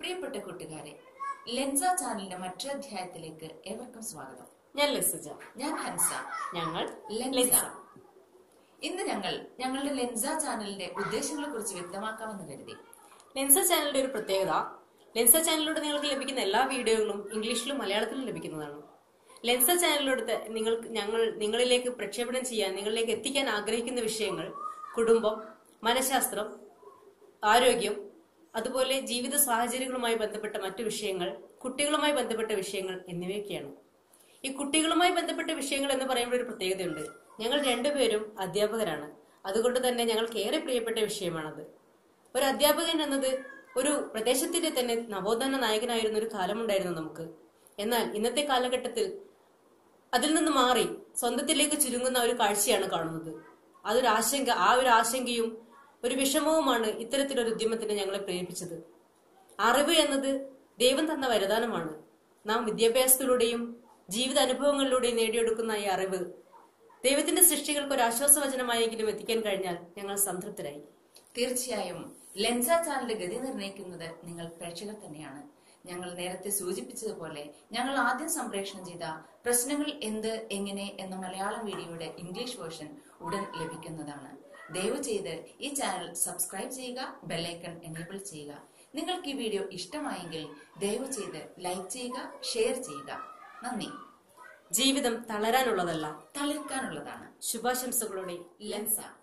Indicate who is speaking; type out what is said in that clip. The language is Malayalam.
Speaker 1: പ്രിയപ്പെട്ട കൂട്ടുകാരെ ലെൻസ ചാനലിന്റെ മറ്റൊരു അധ്യായത്തിലേക്ക് ഏവർക്കും സ്വാഗതം
Speaker 2: ഞാൻ ലസുജ
Speaker 1: ഞാൻ ഹൻസ
Speaker 2: ഞങ്ങൾ
Speaker 1: ലെൻസ
Speaker 2: ലെൻസ
Speaker 1: ഇന്ന് ഞങ്ങൾ ഞങ്ങളുടെ ലെൻസ ചാനലിന്റെ ഉദ്ദേശങ്ങളെ കുറിച്ച് വ്യക്തമാക്കാമെന്ന് കരുതി
Speaker 2: ലെൻസ ചാനലിന്റെ ഒരു പ്രത്യേകത ലെൻസ ചാനലിലൂടെ നിങ്ങൾക്ക് ലഭിക്കുന്ന എല്ലാ വീഡിയോകളും ഇംഗ്ലീഷിലും മലയാളത്തിലും ലഭിക്കുന്നതാണ് ലെൻസ ചാനലിലൂടെ ത- നിങ്ങൾക്ക് ഞങ്ങൾ നിങ്ങളിലേക്ക് പ്രക്ഷേപണം ചെയ്യാൻ നിങ്ങളിലേക്ക് എത്തിക്കാൻ ആഗ്രഹിക്കുന്ന വിഷയങ്ങൾ കുടുംബം മനഃശാസ്ത്രം ആരോഗ്യം അതുപോലെ ജീവിത സാഹചര്യങ്ങളുമായി ബന്ധപ്പെട്ട മറ്റു വിഷയങ്ങൾ കുട്ടികളുമായി ബന്ധപ്പെട്ട വിഷയങ്ങൾ എന്നിവയൊക്കെയാണ് ഈ കുട്ടികളുമായി ബന്ധപ്പെട്ട വിഷയങ്ങൾ എന്ന് പറയുമ്പോൾ ഒരു പ്രത്യേകതയുണ്ട് ഞങ്ങൾ രണ്ടുപേരും അധ്യാപകരാണ് അതുകൊണ്ട് തന്നെ ഞങ്ങൾക്ക് ഏറെ പ്രിയപ്പെട്ട വിഷയമാണത് ഒരു അധ്യാപകൻ എന്നത് ഒരു പ്രദേശത്തിന്റെ തന്നെ നവോത്ഥാന നായകനായിരുന്ന ഒരു കാലമുണ്ടായിരുന്നു നമുക്ക് എന്നാൽ ഇന്നത്തെ കാലഘട്ടത്തിൽ അതിൽ നിന്ന് മാറി സ്വന്തത്തിലേക്ക് ചുരുങ്ങുന്ന ഒരു കാഴ്ചയാണ് കാണുന്നത് അതൊരു ആശങ്ക ആ ഒരു ആശങ്കയും ഒരു വിഷമവുമാണ് ഇത്തരത്തിലൊരു ഉദ്യമത്തിന് ഞങ്ങളെ പ്രേരിപ്പിച്ചത് അറിവ് എന്നത് ദൈവം തന്ന വരദാനമാണ് നാം വിദ്യാഭ്യാസത്തിലൂടെയും ജീവിത അനുഭവങ്ങളിലൂടെയും നേടിയെടുക്കുന്ന ഈ അറിവ് ദൈവത്തിന്റെ സൃഷ്ടികൾക്ക് ഒരു ആശ്വാസവചനമായെങ്കിലും എത്തിക്കാൻ കഴിഞ്ഞാൽ ഞങ്ങൾ സംതൃപ്തരായി
Speaker 1: തീർച്ചയായും ലെൻസ ചാനലിന്റെ ഗതി നിർണ്ണയിക്കുന്നത് നിങ്ങൾ പ്രേക്ഷകർ തന്നെയാണ് ഞങ്ങൾ നേരത്തെ സൂചിപ്പിച്ചതുപോലെ ഞങ്ങൾ ആദ്യം സംപ്രേഷണം ചെയ്ത പ്രശ്നങ്ങൾ എന്ത് എങ്ങനെ എന്ന മലയാളം വീഡിയോയുടെ ഇംഗ്ലീഷ് വേർഷൻ ഉടൻ ലഭിക്കുന്നതാണ് ദയവ് ചെയ്ത് ഈ ചാനൽ സബ്സ്ക്രൈബ് ചെയ്യുക ബെല്ലൈക്കൺ എനേബിൾ ചെയ്യുക നിങ്ങൾക്ക് ഈ വീഡിയോ ഇഷ്ടമായെങ്കിൽ ദയവ് ചെയ്ത് ലൈക്ക് ചെയ്യുക ഷെയർ ചെയ്യുക നന്ദി
Speaker 2: ജീവിതം തളരാനുള്ളതല്ല
Speaker 1: തളിർക്കാനുള്ളതാണ്
Speaker 2: ശുഭാശംസകളോടെ
Speaker 1: ലെൻസ